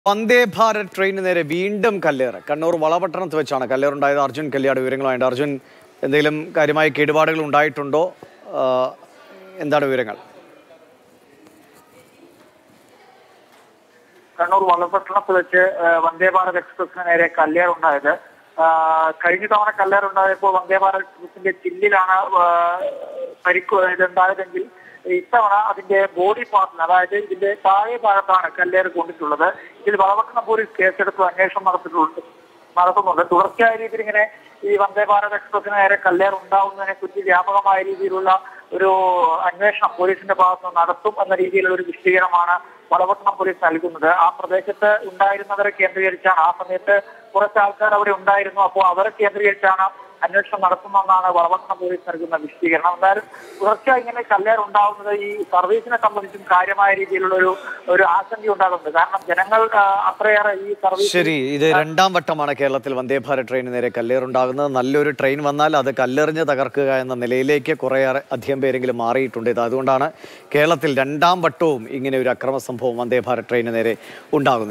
വന്ദേ ഭാരത് ട്രെയിനിന് നേരെ വീണ്ടും കല്ലേറ് കണ്ണൂർ വളപട്ടണത്ത് വെച്ചാണ് കല്ലേറുണ്ടായത് അർജുൻ കല്യാട് വിവരങ്ങളുമായിട്ട് അർജുൻ എന്തെങ്കിലും കാര്യമായ കേടുപാടുകൾ ഉണ്ടായിട്ടുണ്ടോ ആ, എന്താണ് വിവരങ്ങൾ കണ്ണൂർ വള്ളപട്ടണത്ത് വെച്ച് ആ, വന്ദേ ഭാരത് എക്സ്പ്രസിന് നേരെ കല്ലേറുണ്ടായത് ആ, കഴിഞ്ഞ തവണ കല്ലേറുണ്ടായപ്പോൾ വന്ദേ ഭാരത് എക്സ്പ്രസിന്റെ ചില്ലിലാണ് ആ, പരിക്ക് ഇതുണ്ടായതെങ്കിൽ ഇത്തവണ അതിന്റെ ബോഡി പാർട്ടിന് അതായത് ഇതിന്റെ താഴെ ഭാഗത്താണ് കല്ലേറ് കൊണ്ടിട്ടുള്ളത് ഇതിൽ വളപട്ടണം പോലീസ് കേസെടുത്ത് അന്വേഷണം നടത്തിയിട്ടുണ്ട് നടത്തുന്നുണ്ട് തുടർച്ചയായ രീതിയിൽ ഇങ്ങനെ ഈ വന്ദേ ഭാരത് എക്സ്പ്രസിന് നേരെ കല്ലേർ ഉണ്ടാവുന്നതിനെ കുറിച്ച് വ്യാപകമായ രീതിയിലുള്ള ഒരു അന്വേഷണം പോലീസിന്റെ ഭാഗത്ത് നിന്ന് നടത്തും എന്ന രീതിയിലുള്ള ഒരു വിശദീകരണമാണ് വളപട്ടണം പോലീസ് നൽകുന്നത് ആ പ്രദേശത്ത് ഉണ്ടായിരുന്നവരെ കേന്ദ്രീകരിച്ചാണ് ആ സമയത്ത് കുറച്ച് ആൾക്കാർ അവിടെ ഉണ്ടായിരുന്നു അപ്പോൾ അവരെ കേന്ദ്രീകരിച്ചാണ് അന്വേഷണം നടത്തുന്നതെന്നാണ് വളപട്ടണം പോലീസ് നൽകുന്ന വിശദീകരണം എന്തായാലും തുടർച്ചയായി ഇങ്ങനെ കല്ലേർ ഉണ്ടാവുന്നത് ഈ സർവീസിനെ സംബന്ധിച്ചും കാര്യമായ രീതിയിലുള്ള ഒരു ഒരു ആശങ്ക ഉണ്ടാകുന്നുണ്ട് കാരണം ജനങ്ങൾ ആ, അത്രയേറെ ഈ സർവീസ് ശരി ഇത് രണ്ടാം വട്ടമാണ് കേരളത്തിൽ വന്ദേ ഭാരത് ട്രെയിനിന് നേരെ കല്ലേറുണ്ടാകുന്നത് നല്ലൊരു ട്രെയിൻ വന്നാൽ അത് കല്ലെറിഞ്ഞ് തകർക്കുക എന്ന നിലയിലേക്ക് കുറേ അധികം പേരെങ്കിലും മാറിയിട്ടുണ്ട് ഇത് അതുകൊണ്ടാണ് കേരളത്തിൽ രണ്ടാം വട്ടവും ഇങ്ങനെ ഒരു അക്രമ സംഭവം വന്ദേ ഭാരത് ട്രെയിനിന് നേരെ ഉണ്ടാകുന്നത്